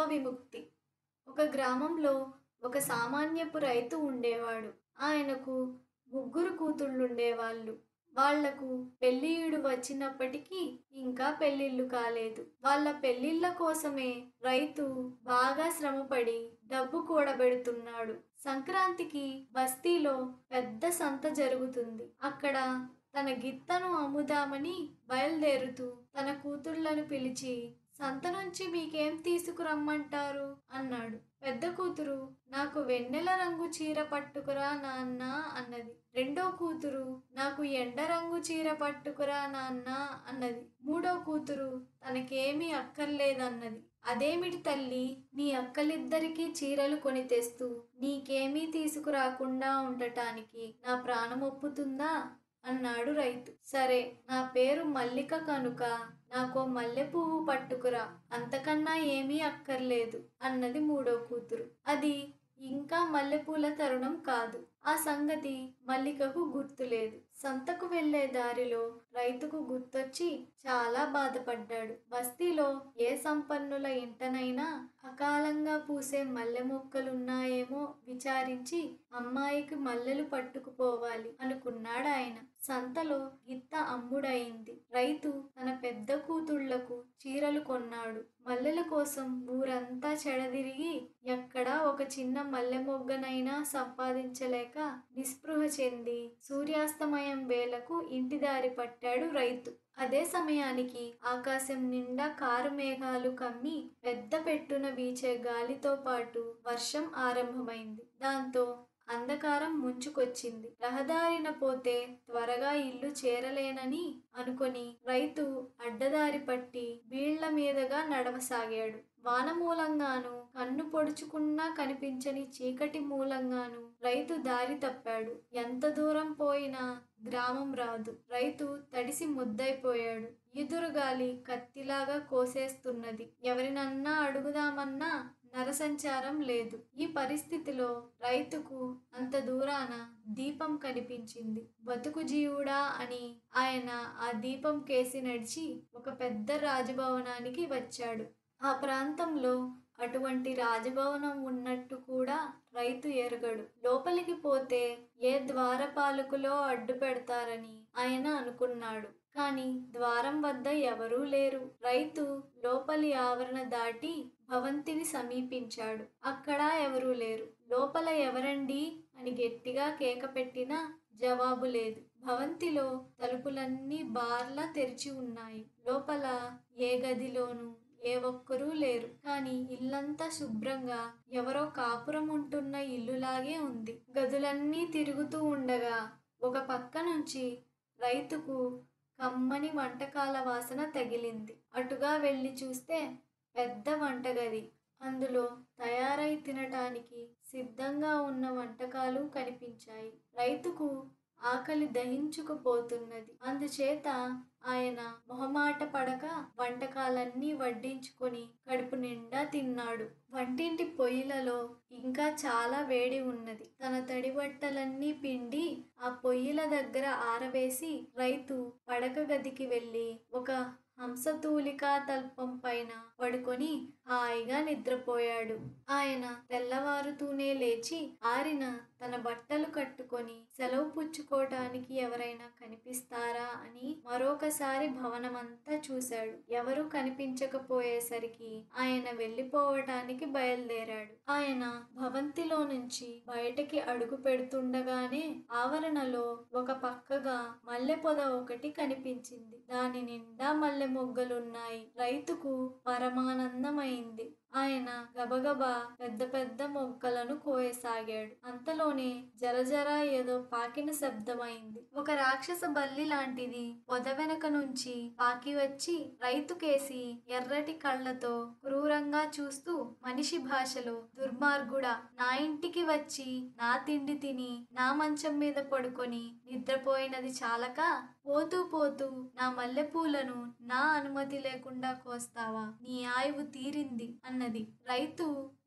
విముక్తి ఒక గ్రామంలో ఒక సామాన్యపు రైతు ఉండేవాడు ఆయనకు ముగ్గురు కూతుళ్ళుండేవాళ్ళు వాళ్లకు పెళ్ళియుడు వచ్చినప్పటికీ ఇంకా పెళ్ళిళ్ళు కాలేదు వాళ్ళ పెళ్ళిళ్ళ కోసమే రైతు బాగా శ్రమపడి డబ్బు కూడబెడుతున్నాడు సంక్రాంతికి బస్తీలో పెద్ద సంత జరుగుతుంది అక్కడ తన గిత్తను అమ్ముదామని బయలుదేరుతూ తన కూతుళ్లను పిలిచి సంత నుంచి మీకేం తీసుకురమ్మంటారు అన్నాడు పెద్ద కూతురు నాకు వెన్నెల రంగు చీర పట్టుకురా నాన్న అన్నది రెండో కూతురు నాకు ఎండ రంగు చీర పట్టుకురా నాన్న అన్నది మూడో కూతురు తనకేమీ అక్కర్లేదన్నది అదేమిటి తల్లి నీ అక్కలిద్దరికీ చీరలు కొని తెస్తూ నీకేమీ తీసుకురాకుండా ఉండటానికి నా ప్రాణం ఒప్పుతుందా అన్నాడు రైతు సరే నా పేరు మల్లిక కనుక నాకో మల్లె పువ్వు పట్టుకురా అంతకన్నా ఏమీ అక్కర్లేదు అన్నది మూడో కూతురు అది ఇంకా మల్లెపూల తరుణం కాదు ఆ సంగతి మల్లికకు గుర్తులేదు సంతకు వెళ్లే దారిలో రైతుకు గుర్తొచ్చి చాలా బాధపడ్డాడు బస్తీలో ఏ సంపన్నుల ఇంటనైనా అకాలంగా పూసే మల్లె మొక్కలున్నాయేమో విచారించి అమ్మాయికి మల్లెలు పట్టుకుపోవాలి అనుకున్నాడు ఆయన సంతలో గిత్త అమ్ముడయింది రైతు తన పెద్ద కూతుళ్లకు చీరలు కొన్నాడు మల్లెల కోసం ఊరంతా చెడదిరిగి ఎక్కడా ఒక చిన్న మల్లె మొగ్గనైనా సంపాదించలేక నిస్పృహ చెంది సూర్యాస్తమయం వేళకు ఇంటి దారి పట్టాడు రైతు అదే సమయానికి ఆకాశం నిండా కారు మేఘాలు కమ్మి పెద్ద పెట్టున వీచే గాలితో పాటు వర్షం ఆరంభమైంది దాంతో అంధకారం ముంచుకొచ్చింది రహదారిన పోతే త్వరగా ఇల్లు చేరలేనని అనుకొని రైతు అడ్డదారి పట్టి బీళ్ల మీదగా నడవసాగాడు వాన మూలంగాను కన్ను పొడుచుకున్నా కనిపించని చీకటి మూలంగాను రైతు దారి తప్పాడు ఎంత దూరం పోయినా గ్రామం రాదు రైతు తడిసి ముద్దైపోయాడు ఎదురుగాలి కత్తిలాగా కోసేస్తున్నది ఎవరినన్నా అడుగుదామన్నా నరసంచారం లేదు ఈ పరిస్థితిలో రైతుకు అంత దూరాన దీపం కనిపించింది బతుకు జీవుడా అని ఆయన ఆ దీపం కేసి నడిచి ఒక పెద్ద రాజభవనానికి వచ్చాడు ఆ ప్రాంతంలో అటువంటి రాజభవనం ఉన్నట్టు కూడా రైతు ఎరగడు లోపలికి పోతే ఏ ద్వారపాలకులో అడ్డు పెడతారని ఆయన అనుకున్నాడు కానీ ద్వారం వద్ద ఎవరూ లేరు రైతు లోపలి ఆవరణ దాటి భవంతిని సమీపించాడు అక్కడ ఎవరూ లేరు లోపల ఎవరండి అని గట్టిగా కేక పెట్టినా జవాబు లేదు భవంతిలో తలుపులన్నీ బార్లా తెరిచి ఉన్నాయి లోపల ఏ గదిలోనూ ఏ ఒక్కరూ లేరు కానీ ఇల్లంతా శుభ్రంగా ఎవరో కాపురం ఉంటున్న ఇల్లులాగే ఉంది గదులన్నీ తిరుగుతూ ఉండగా ఒక పక్క నుంచి రైతుకు కమ్మని వంటకాల వాసన తగిలింది అటుగా వెళ్ళి చూస్తే పెద్ద వంటగది అందులో తయారై తినటానికి సిద్ధంగా ఉన్న వంటకాలు కనిపించాయి రైతుకు ఆకలి దహించుకుపోతున్నది అందుచేత ఆయన మొహమాట పడక వంటకాలన్నీ వడ్డించుకొని కడుపు నిండా తిన్నాడు వంటింటి పొయ్యిలలో ఇంకా చాలా వేడి ఉన్నది తన తడి బట్టలన్నీ పిండి ఆ పొయ్యిల దగ్గర ఆరవేసి రైతు పడక గదికి వెళ్ళి ఒక హంసతూలికా తల్పం పైన పడుకొని హాయిగా నిద్రపోయాడు ఆయన తెల్లవారుతూనే లేచి ఆరిన తన బట్టలు కట్టుకొని సెలవు పుచ్చుకోవటానికి ఎవరైనా కనిపిస్తారా అని మరొకసారి భవనమంతా చూశాడు ఎవరు కనిపించకపోయేసరికి ఆయన వెళ్ళిపోవటానికి బయలుదేరాడు ఆయన భవంతిలో నుంచి బయటకి అడుగు పెడుతుండగానే ఆవరణలో ఒక పక్కగా మల్లె పొద ఒకటి కనిపించింది దాని నిండా మల్లె మొగ్గలున్నాయి రైతుకు పరమానందమైంది ఆయన గబగబా పెద్ద పెద్ద మొక్కలను కోయసాగాడు అంతలోనే జరజర ఏదో పాకిన శబ్దమైంది ఒక రాక్షస బల్లి లాంటిది పొద వెనక నుంచి పాకి వచ్చి రైతుకేసి ఎర్రటి కళ్ళతో క్రూరంగా చూస్తూ మనిషి భాషలో దుర్మార్గుడా నా ఇంటికి వచ్చి నా తిండి తిని నా మంచం మీద పడుకొని నిద్రపోయినది చాలక పోతూ పోతూ నా మల్లెపూలను నా అనుమతి లేకుండా కోస్తావా నీ ఆయువు తీరింది అన్నది రైతు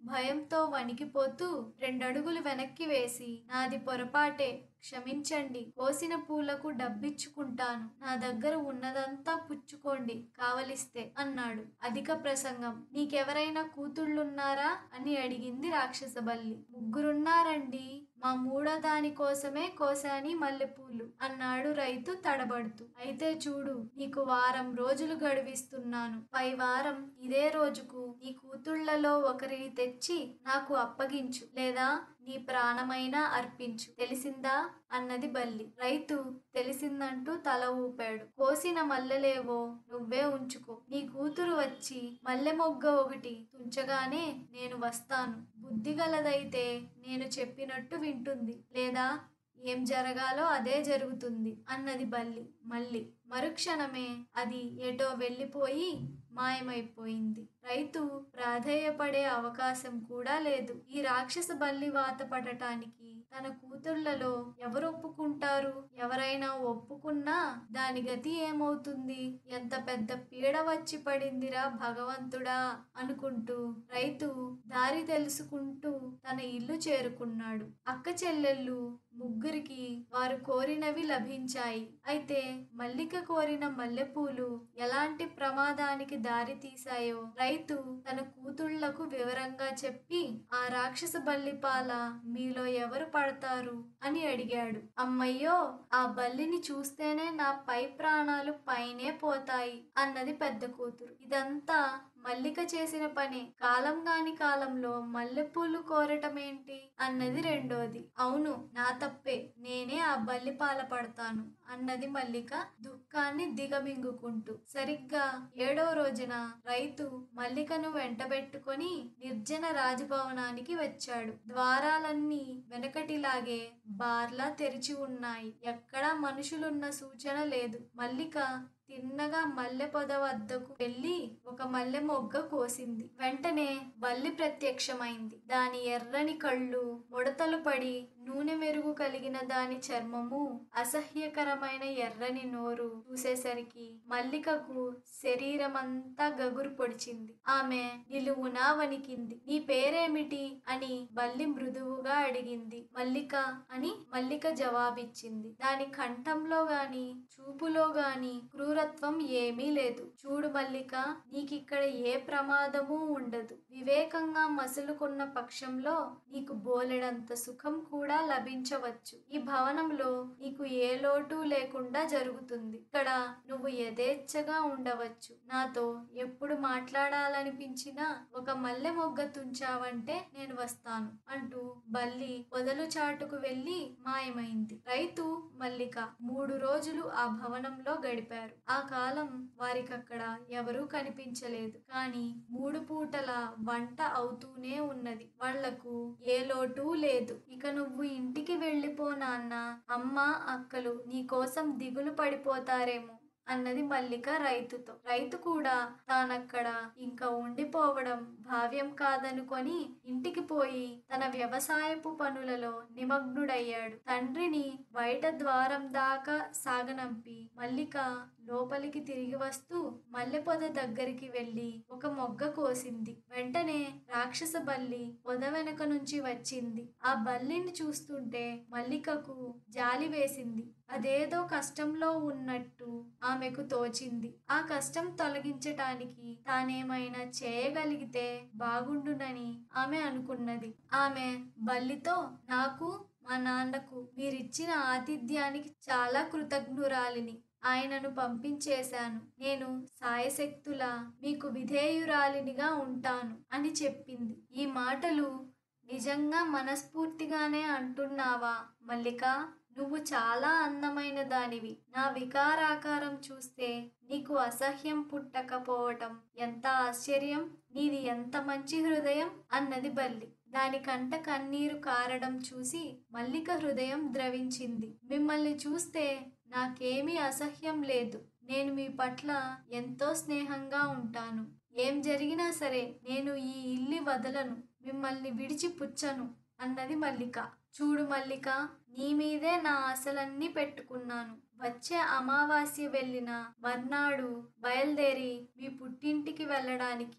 భయంతో వణికిపోతూ రెండడుగులు వెనక్కి వేసి నాది పొరపాటే క్షమించండి కోసిన పూలకు డబ్బిచ్చుకుంటాను నా దగ్గర ఉన్నదంతా పుచ్చుకోండి కావలిస్తే అన్నాడు అధిక ప్రసంగం నీకెవరైనా కూతుళ్ళున్నారా అని అడిగింది రాక్షస బల్లి ముగ్గురున్నారండి మా మూడో దాని కోసమే కోసాని మల్లెపూలు అన్నాడు రైతు తడబడుతూ అయితే చూడు నీకు వారం రోజులు గడువిస్తున్నాను పై వారం ఇదే రోజుకు నీ కూతుళ్లలో ఒకరిని తెచ్చి నాకు అప్పగించు లేదా నీ ప్రాణమైనా అర్పించు తెలిసిందా అన్నది బల్లి రైతు తెలిసిందంటూ తల ఊపాడు కోసిన మల్లెలేవో నువ్వే ఉంచుకో నీ కూతురు వచ్చి మల్లె మొగ్గ ఒకటి తుంచగానే నేను వస్తాను బుద్ధిగలదైతే నేను చెప్పినట్టు వింటుంది లేదా ఏం జరగాలో అదే జరుగుతుంది అన్నది బల్లి మళ్ళీ మరుక్షణమే అది ఎటో వెళ్ళిపోయి మాయమైపోయింది రైతు ప్రాధేయపడే అవకాశం కూడా లేదు ఈ రాక్షస బల్లి వాత పడటానికి తన కూతుళ్లలో ఎవరు ఒప్పుకుంటారు ఎవరైనా ఒప్పుకున్నా దాని గతి ఏమవుతుంది ఎంత పెద్ద పీడ వచ్చి పడిందిరా భగవంతుడా అనుకుంటూ రైతు దారి తెలుసుకుంటూ తన ఇల్లు చేరుకున్నాడు అక్క చెల్లెళ్ళు ముగ్గురికి వారు కోరినవి లభించాయి అయితే మల్లిక కోరిన మల్లెపూలు ఎలాంటి ప్రమాదానికి దారి తీశాయో రైతు తన కూతుళ్లకు వివరంగా చెప్పి ఆ రాక్షస బల్లిపాల మీలో ఎవరు పడతారు అని అడిగాడు అమ్మయ్యో ఆ బల్లిని చూస్తేనే నా పై ప్రాణాలు పైనే పోతాయి అన్నది పెద్ద కూతురు ఇదంతా మల్లిక చేసిన పని కాలం గాని కాలంలో మల్లెపూలు కోరటమేంటి అన్నది రెండోది అవును నా తప్పే నేనే ఆ బల్లి పాల పడతాను అన్నది మల్లిక దుఃఖాన్ని దిగమింగుకుంటూ సరిగ్గా ఏడో రోజున రైతు మల్లికను వెంటబెట్టుకొని నిర్జన రాజభవనానికి వచ్చాడు ద్వారాలన్నీ వెనకటిలాగే బార్లా తెరిచి ఉన్నాయి ఎక్కడా మనుషులున్న సూచన లేదు మల్లిక తిన్నగా మల్లె పొద వద్దకు వెళ్లి ఒక మల్లె మొగ్గ కోసింది వెంటనే బల్లి ప్రత్యక్షమైంది దాని ఎర్రని కళ్ళు ముడతలు పడి నూనె మెరుగు కలిగిన దాని చర్మము అసహ్యకరమైన ఎర్రని నోరు చూసేసరికి మల్లికకు శరీరమంతా గగురు పొడిచింది ఆమె నిలువునా వణికింది నీ పేరేమిటి అని బల్లి మృదువుగా అడిగింది మల్లిక అని మల్లిక జవాబిచ్చింది దాని కంఠంలో గాని చూపులో గాని క్రూరత్వం ఏమీ లేదు చూడు మల్లిక నీకిక్కడ ఏ ప్రమాదము ఉండదు వివేకంగా మసులుకున్న పక్షంలో నీకు బోలెడంత సుఖం కూడా లభించవచ్చు ఈ భవనంలో నీకు ఏ లోటు లేకుండా జరుగుతుంది ఇక్కడ నువ్వు యథేచ్ఛగా ఉండవచ్చు నాతో ఎప్పుడు మాట్లాడాలనిపించినా ఒక మల్లె మొగ్గ తుంచావంటే నేను వస్తాను అంటూ బల్లి పొదలు చాటుకు వెళ్లి మాయమైంది రైతు మల్లిక మూడు రోజులు ఆ భవనంలో గడిపారు ఆ కాలం వారికక్కడ ఎవరూ కనిపించలేదు కానీ మూడు పూటల వంట అవుతూనే ఉన్నది వాళ్లకు ఏ లోటు లేదు ఇక నువ్వు ఇంటికి వెళ్ళిపో నాన్న అమ్మ అక్కలు నీ కోసం దిగులు పడిపోతారేమో అన్నది మల్లిక రైతుతో రైతు కూడా తానక్కడ ఇంకా ఉండిపోవడం భావ్యం కాదనుకొని ఇంటికి పోయి తన వ్యవసాయపు పనులలో నిమగ్నుడయ్యాడు తండ్రిని బయట ద్వారం దాకా సాగనంపి మల్లిక లోపలికి తిరిగి వస్తూ మల్లెపొద దగ్గరికి వెళ్లి ఒక మొగ్గ కోసింది వెంటనే రాక్షస బల్లి పొద వెనుక నుంచి వచ్చింది ఆ బల్లిని చూస్తుంటే మల్లికకు జాలి వేసింది అదేదో కష్టంలో ఉన్నట్టు ఆమెకు తోచింది ఆ కష్టం తొలగించటానికి తానేమైనా చేయగలిగితే బాగుండునని ఆమె అనుకున్నది ఆమె బల్లితో నాకు మా నాన్నకు మీరిచ్చిన ఆతిథ్యానికి చాలా కృతజ్ఞురాలిని ఆయనను పంపించేశాను నేను సాయశక్తుల మీకు విధేయురాలినిగా ఉంటాను అని చెప్పింది ఈ మాటలు నిజంగా మనస్ఫూర్తిగానే అంటున్నావా మల్లిక నువ్వు చాలా అందమైన దానివి నా వికారాకారం చూస్తే నీకు అసహ్యం పుట్టకపోవటం ఎంత ఆశ్చర్యం నీది ఎంత మంచి హృదయం అన్నది బల్లి దాని కంట కన్నీరు కారడం చూసి మల్లిక హృదయం ద్రవించింది మిమ్మల్ని చూస్తే నాకేమీ అసహ్యం లేదు నేను మీ పట్ల ఎంతో స్నేహంగా ఉంటాను ఏం జరిగినా సరే నేను ఈ ఇల్లు వదలను మిమ్మల్ని విడిచి పుచ్చను అన్నది మల్లిక చూడు మల్లిక నీ మీదే నా ఆశలన్నీ పెట్టుకున్నాను వచ్చే అమావాస్య వెళ్ళిన మర్నాడు బయలుదేరి మీ పుట్టింటికి వెళ్ళడానికి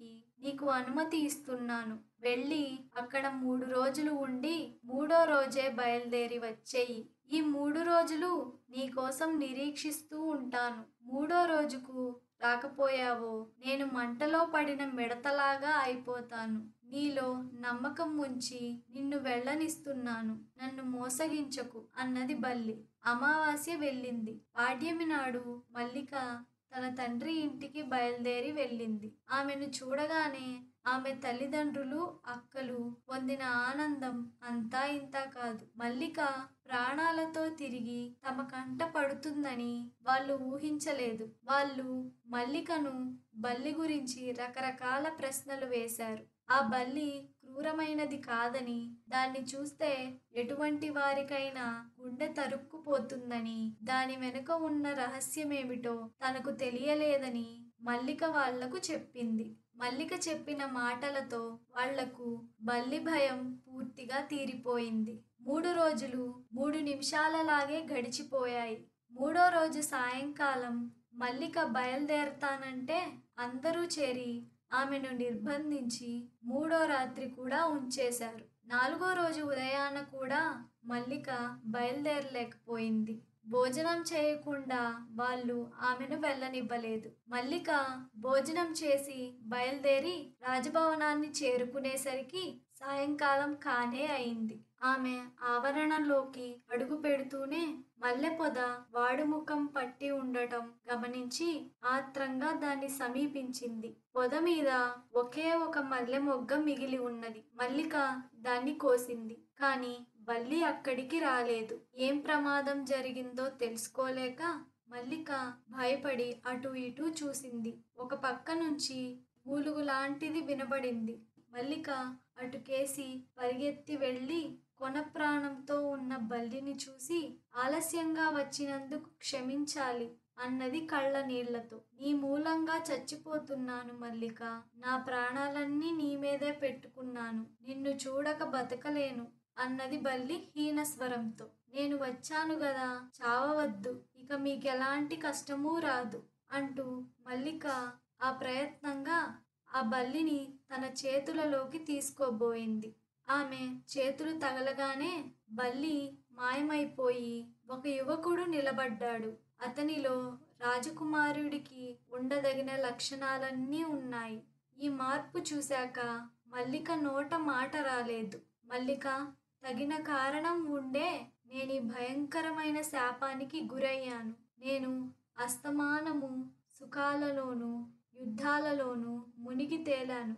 నీకు అనుమతి ఇస్తున్నాను వెళ్ళి అక్కడ మూడు రోజులు ఉండి మూడో రోజే బయలుదేరి వచ్చేయి ఈ మూడు రోజులు నీ కోసం నిరీక్షిస్తూ ఉంటాను మూడో రోజుకు రాకపోయావో నేను మంటలో పడిన మిడతలాగా అయిపోతాను నీలో నమ్మకం ఉంచి నిన్ను వెళ్ళనిస్తున్నాను నన్ను మోసగించకు అన్నది బల్లి అమావాస్య వెళ్ళింది పాడ్యమి నాడు మల్లిక తన తండ్రి ఇంటికి బయలుదేరి వెళ్ళింది ఆమెను చూడగానే ఆమె తల్లిదండ్రులు అక్కలు పొందిన ఆనందం అంతా ఇంత కాదు మల్లిక ప్రాణాలతో తిరిగి తమ కంట పడుతుందని వాళ్ళు ఊహించలేదు వాళ్ళు మల్లికను బల్లి గురించి రకరకాల ప్రశ్నలు వేశారు ఆ బల్లి క్రూరమైనది కాదని దాన్ని చూస్తే ఎటువంటి వారికైనా గుండె తరుక్కుపోతుందని దాని వెనుక ఉన్న రహస్యమేమిటో తనకు తెలియలేదని మల్లిక వాళ్లకు చెప్పింది మల్లిక చెప్పిన మాటలతో వాళ్లకు బల్లి భయం పూర్తిగా తీరిపోయింది మూడు రోజులు మూడు నిమిషాలలాగే గడిచిపోయాయి మూడో రోజు సాయంకాలం మల్లిక బయలుదేరతానంటే అందరూ చేరి ఆమెను నిర్బంధించి మూడో రాత్రి కూడా ఉంచేశారు నాలుగో రోజు ఉదయాన కూడా మల్లిక బయలుదేరలేకపోయింది భోజనం చేయకుండా వాళ్ళు ఆమెను వెళ్ళనివ్వలేదు మల్లిక భోజనం చేసి బయలుదేరి రాజభవనాన్ని చేరుకునేసరికి సాయంకాలం కానే అయింది ఆమె ఆవరణలోకి అడుగు పెడుతూనే మల్లె పొద వాడుముఖం పట్టి ఉండటం గమనించి ఆత్రంగా దాన్ని సమీపించింది పొద మీద ఒకే ఒక మల్లె మొగ్గ మిగిలి ఉన్నది మల్లిక దాన్ని కోసింది కానీ బల్లి అక్కడికి రాలేదు ఏం ప్రమాదం జరిగిందో తెలుసుకోలేక మల్లిక భయపడి అటు ఇటు చూసింది ఒక పక్క నుంచి మూలుగు లాంటిది వినబడింది మల్లిక అటుకేసి పరిగెత్తి వెళ్ళి కొన ప్రాణంతో ఉన్న బల్లిని చూసి ఆలస్యంగా వచ్చినందుకు క్షమించాలి అన్నది కళ్ళ నీళ్లతో నీ మూలంగా చచ్చిపోతున్నాను మల్లిక నా ప్రాణాలన్నీ నీ మీదే పెట్టుకున్నాను నిన్ను చూడక బతకలేను అన్నది బల్లి హీన స్వరంతో నేను వచ్చాను గదా చావవద్దు ఇక మీకెలాంటి కష్టమూ రాదు అంటూ మల్లిక ఆ ప్రయత్నంగా ఆ బల్లిని తన చేతులలోకి తీసుకోబోయింది ఆమె చేతులు తగలగానే బల్లి మాయమైపోయి ఒక యువకుడు నిలబడ్డాడు అతనిలో రాజకుమారుడికి ఉండదగిన లక్షణాలన్నీ ఉన్నాయి ఈ మార్పు చూశాక మల్లిక నోట మాట రాలేదు మల్లిక తగిన కారణం ఉండే నేను ఈ భయంకరమైన శాపానికి గురయ్యాను నేను అస్తమానము సుఖాలలోనూ యుద్ధాలలోనూ మునిగి తేలాను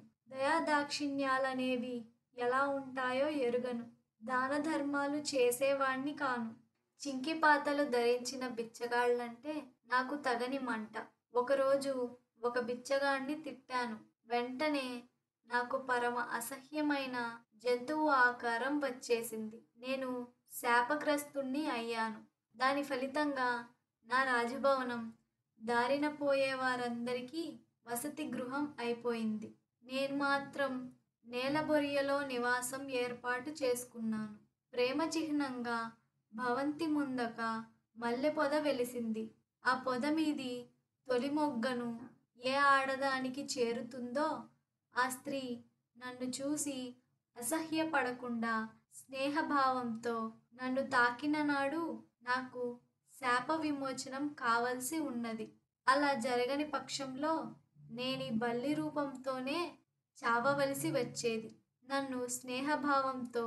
దయాదాక్షిణ్యాలనేవి ఎలా ఉంటాయో ఎరుగను దాన ధర్మాలు చేసేవాణ్ణి కాను చింకిపాతలు ధరించిన బిచ్చగాళ్ళంటే నాకు తగని మంట ఒకరోజు ఒక బిచ్చగాడిని తిట్టాను వెంటనే నాకు పరమ అసహ్యమైన జంతువు ఆకారం వచ్చేసింది నేను శాపగ్రస్తుణ్ణి అయ్యాను దాని ఫలితంగా నా రాజభవనం దారిన పోయే వారందరికీ వసతి గృహం అయిపోయింది నేను మాత్రం నేలబొరియలో నివాసం ఏర్పాటు చేసుకున్నాను ప్రేమ చిహ్నంగా భవంతి ముందక మల్లె పొద వెలిసింది ఆ పొద మీది తొలి మొగ్గను ఏ ఆడదానికి చేరుతుందో ఆ స్త్రీ నన్ను చూసి అసహ్యపడకుండా స్నేహభావంతో నన్ను తాకిన నాడు నాకు శాప విమోచనం కావలసి ఉన్నది అలా జరగని పక్షంలో నేను ఈ బల్లి రూపంతోనే చావవలసి వచ్చేది నన్ను స్నేహభావంతో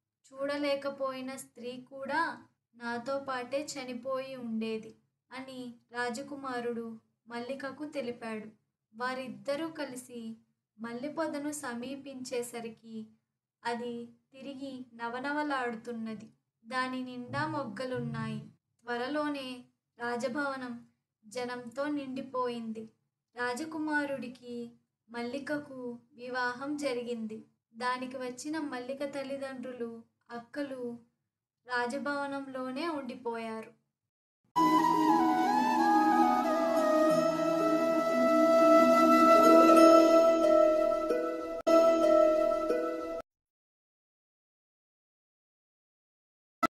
చూడలేకపోయిన స్త్రీ కూడా నాతో పాటే చనిపోయి ఉండేది అని రాజకుమారుడు మల్లికకు తెలిపాడు వారిద్దరూ కలిసి మల్లెపొదను సమీపించేసరికి అది తిరిగి నవనవలాడుతున్నది దాని నిండా మొగ్గలున్నాయి త్వరలోనే రాజభవనం జనంతో నిండిపోయింది రాజకుమారుడికి మల్లికకు వివాహం జరిగింది దానికి వచ్చిన మల్లిక తల్లిదండ్రులు అక్కలు రాజభవనంలోనే ఉండిపోయారు